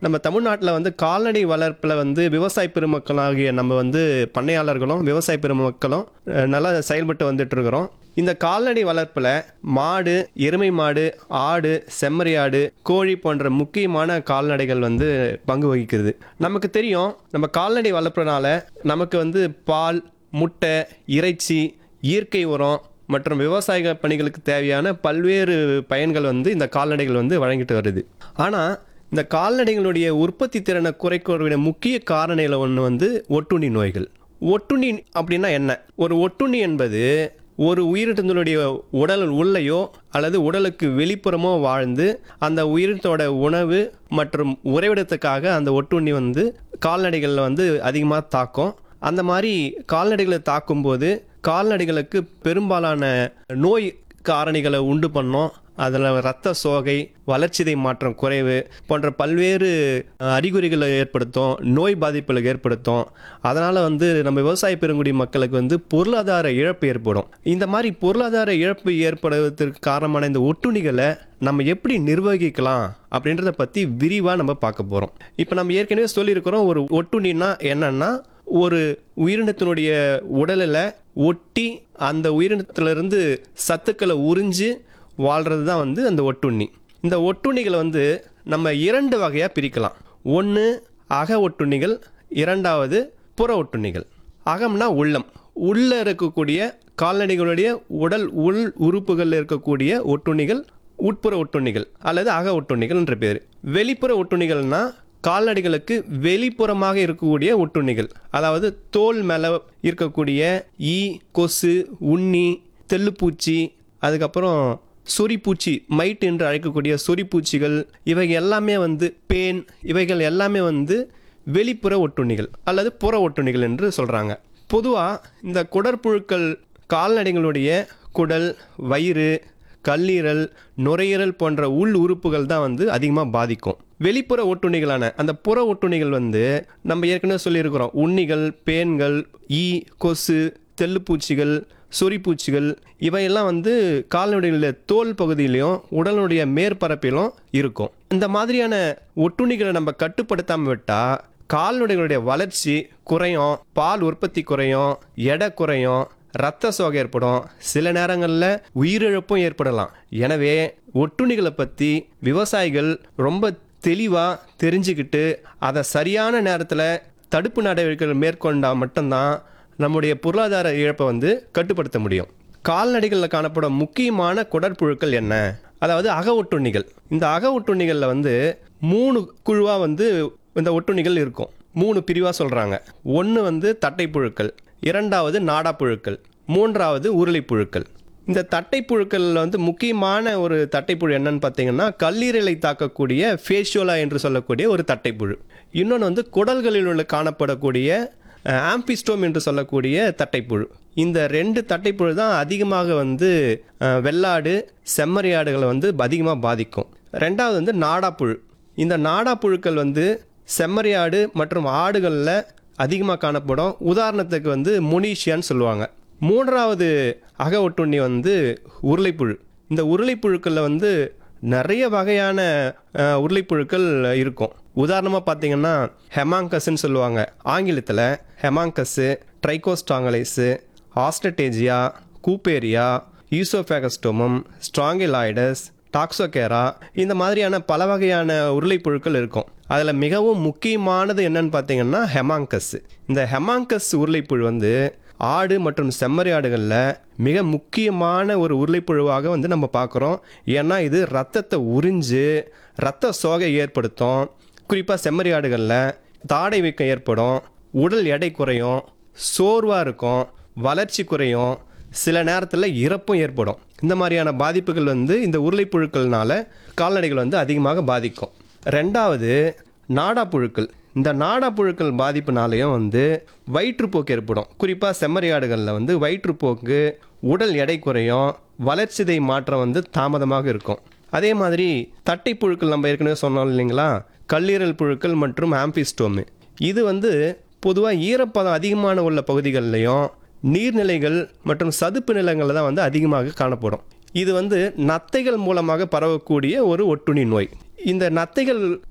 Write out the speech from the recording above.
நம்ம தமிழ்நாட்டில் வந்து கால்நடை வளர்ப்பில் வந்து விவசாய பெருமக்களாகிய நம்ம வந்து பண்ணையாளர்களும் விவசாய பெருமக்களும் அஹ், நல்லா செயல்பட்டு வந்துட்டு இருக்கிறோம் இந்த கால்நடை வளர்ப்பில் மாடு எருமை மாடு ஆடு செம்மறி ஆடு கோழி போன்ற முக்கியமான கால்நடைகள் வந்து பங்கு வகிக்கிறது நமக்கு தெரியும் நம்ம கால்நடை வளர்ப்புனால நமக்கு வந்து பால் முட்டை இறைச்சி இயற்கை உரம் மற்றும் விவசாய பணிகளுக்கு தேவையான பல்வேறு பயன்கள் வந்து இந்த கால்நடைகள் வந்து வழங்கிட்டு வருது ஆனால் இந்த கால்நடைகளுடைய உற்பத்தி திறனை குறைக்கிறதுடைய முக்கிய காரணியில் ஒன்று வந்து ஒட்டுண்ணி நோய்கள் ஒட்டுண்ணி அப்படின்னா என்ன ஒரு ஒட்டுண்ணி என்பது ஒரு உயிரினத்தினுடைய உடல் உள்ளேயோ அல்லது உடலுக்கு வெளிப்புறமோ வாழ்ந்து அந்த உயிரினத்தோட உணவு மற்றும் உறைவிடத்துக்காக அந்த ஒட்டுண்ணி வந்து கால்நடைகளில் வந்து அதிகமாக தாக்கும் அந்த மாதிரி கால்நடைகளை தாக்கும்போது கால்நடைகளுக்கு பெரும்பாலான நோய் காரணிகளை உண்டு பண்ணோம் அதில் இரத்த சோகை வளர்ச்சிதை மாற்றம் குறைவு போன்ற பல்வேறு அஹ், அறிகுறிகளை ஏற்படுத்தும் நோய் பாதிப்புகளை ஏற்படுத்தும் அதனால் வந்து நம்ம விவசாய பெருங்குடி மக்களுக்கு வந்து பொருளாதார இழப்பு ஏற்படும் இந்த மாதிரி பொருளாதார இழப்பு ஏற்படுவதற்கு காரணமான இந்த ஒட்டுண்ணிகளை நம்ம எப்படி நிர்வகிக்கலாம் அப்படின்றத பற்றி விரிவாக நம்ம பார்க்க போகிறோம் இப்போ நம்ம ஏற்கனவே சொல்லியிருக்கிறோம் ஒரு ஒட்டுண்ணின்னா என்னன்னா ஒரு உயிரினத்தினுடைய உடலில் ஒட்டி அந்த உயிரினத்திலிருந்து சத்துக்களை உறிஞ்சு வாழ்கிறது தான் வந்து அந்த ஒட்டுண்ணி இந்த ஒட்டுண்ணிகளை வந்து நம்ம இரண்டு வகையாக பிரிக்கலாம் ஒன்று அக ஒட்டுண்ணிகள் இரண்டாவது புற ஒட்டுண்ணிகள் அகம்னா உள்ளம் உள்ளே இருக்கக்கூடிய கால்நடைகளுடைய உடல் உள் உறுப்புகளில் இருக்கக்கூடிய ஒட்டுண்ணிகள் உட்புற ஒட்டுண்ணிகள் அல்லது அக ஒட்டுண்ணிகள் என்ற பேர் வெளிப்புற ஒட்டுண்ணிகள்னா கால்நடைகளுக்கு வெளிப்புறமாக இருக்கக்கூடிய ஒட்டுண்ணிகள் அதாவது தோல் மேலே இருக்கக்கூடிய ஈ கொசு உண்ணி தெள்ளுப்பூச்சி அதுக்கப்புறம் சொறிப்பூச்சி மைட் என்று அழைக்கக்கூடிய சொறிப்பூச்சிகள் இவை எல்லாமே வந்து பேன் இவைகள் எல்லாமே வந்து வெளிப்புற ஒட்டுண்ணிகள் அல்லது புற ஒட்டுண்ணிகள் என்று சொல்கிறாங்க பொதுவாக இந்த குடற்புழுக்கள் கால்நடைகளுடைய குடல் வயிறு கல்லீரல் நுரையீரல் போன்ற உள் உறுப்புகள் தான் வந்து அதிகமாக பாதிக்கும் வெளிப்புற ஒட்டுண்ணிகளான அந்த புற ஒட்டுண்ணிகள் வந்து நம்ம ஏற்கனவே சொல்லியிருக்கிறோம் உண்ணிகள் பேன்கள் ஈ கொசு தெள்ளுப்பூச்சிகள் சொறிப்பூச்சிகள் இவையெல்லாம் வந்து கால்நடைகளுடைய தோல் பகுதியிலையும் உடலுடைய மேற்பரப்பிலும் இருக்கும் இந்த மாதிரியான ஒட்டுண்ணிகளை நம்ம கட்டுப்படுத்தாமல் விட்டால் கால்நடைகளுடைய வளர்ச்சி குறையும் பால் உற்பத்தி குறையும் எடை குறையும் ரத்த சோகை ஏற்படும் சில நேரங்களில் உயிரிழப்பும் ஏற்படலாம் எனவே ஒட்டுண்ணிகளை பற்றி விவசாயிகள் ரொம்ப தெளிவாக தெரிஞ்சுக்கிட்டு அதை சரியான நேரத்தில் தடுப்பு நடவடிக்கைகள் மேற்கொண்டால் மட்டும்தான் நம்முடைய பொருளாதார இழப்பை வந்து கட்டுப்படுத்த முடியும் கால்நடைகளில் காணப்படும் முக்கியமான குடற்புழுக்கள் என்ன அதாவது அக ஒட்டுண்ணிகள் இந்த அக ஒட்டுண்ணிகளில் வந்து மூணு குழுவாக வந்து இந்த ஒட்டுண்ணிகள் இருக்கும் மூணு பிரிவாக சொல்கிறாங்க ஒன்று வந்து தட்டைப்புழுக்கள் இரண்டாவது நாடாப்புழுக்கள் மூன்றாவது உருளைப்புழுக்கள் இந்த தட்டைப்புழுக்களில் வந்து முக்கியமான ஒரு தட்டைப்புழு என்னன்னு பார்த்தீங்கன்னா கல்லீரலை தாக்கக்கூடிய ஃபேஷியோலா என்று சொல்லக்கூடிய ஒரு தட்டைப்புழு இன்னொன்று வந்து குடல்களில் உள்ள காணப்படக்கூடிய ஆம்பிஸ்டோம் என்று சொல்லக்கூடிய தட்டைப்புழு இந்த ரெண்டு தட்டைப்புழு தான் அதிகமாக வந்து அஹ், வெள்ளாடு செம்மறியாடுகளை வந்து அதிகமாக பாதிக்கும் ரெண்டாவது வந்து நாடாப்புழு இந்த நாடாப்புழுக்கள் வந்து செம்மறியாடு மற்றும் ஆடுகளில் அதிகமாக காணப்படும் உதாரணத்துக்கு வந்து முனீஷியான்னு சொல்லுவாங்க மூன்றாவது அக ஒட்டுண்ணி வந்து உருளைப்புழு இந்த உருளைப்புழுக்களில் வந்து நிறைய வகையான அஹ், உருளைப்புழுக்கள் இருக்கும் உதாரணமாக பார்த்தீங்கன்னா ஹெமாங்கஸ்ன்னு சொல்லுவாங்க ஆங்கிலத்தில் ஹெமாங்கஸ்ஸு ட்ரைகோஸ்டாங்கலைஸு ஆஸ்டடேஜியா கூப்பேரியா ஈசோஃபேகஸ்டோமம் ஸ்ட்ராங்கிலாய்டஸ் டாக்ஸோகேரா இந்த மாதிரியான பல வகையான உருளைப்புழுக்கள் இருக்கும் அதில் மிகவும் முக்கியமானது என்னன்னு பார்த்தீங்கன்னா ஹெமாங்கஸ் இந்த ஹெமாங்கஸ் உருளைப்புழு வந்து ஆடு மற்றும் செம்மறி ஆடுகளில் மிக முக்கியமான ஒரு உருளைப்புழுவாக வந்து நம்ம பார்க்குறோம் ஏன்னா இது ரத்தத்தை உறிஞ்சு ரத்த சோகை ஏற்படுத்தும் குறிப்பாக செம்மறி ஆடுகளில் தாடை வீக்கம் ஏற்படும் உடல் எடை குறையும் சோர்வாக இருக்கும் வளர்ச்சி குறையும் சில நேரத்தில் இறப்பும் ஏற்படும் இந்த மாதிரியான பாதிப்புகள் வந்து இந்த உருளைப்புழுக்கள்னால கால்நடைகள் வந்து அதிகமாக பாதிக்கும் ரெண்டாவது நாடாப்புழுக்கள் இந்த நாடாப்புழுக்கள் பாதிப்புனாலையும் வந்து வயிற்றுப்போக்கு ஏற்படும் குறிப்பாக செம்மறியாடுகளில் வந்து வயிற்றுப்போக்கு உடல் எடை குறையும் வளர்ச்சிதை மாற்றம் வந்து தாமதமாக இருக்கும் அதே மாதிரி தட்டைப்புழுக்கள் நம்ம ஏற்கனவே சொன்னோம் இல்லைங்களா கல்லீரல் புழுக்கள் மற்றும் ஆம்பிஸ்டோமு இது வந்து பொதுவாக ஈரப்பதம் அதிகமான உள்ள பகுதிகள்லையும் நீர்நிலைகள் மற்றும் சதுப்பு நிலங்களில் தான் வந்து அதிகமாக காணப்படும் இது வந்து நத்தைகள் மூலமாக பரவக்கூடிய ஒரு ஒட்டுண்ணி நோய் இந்த நத்தைகள்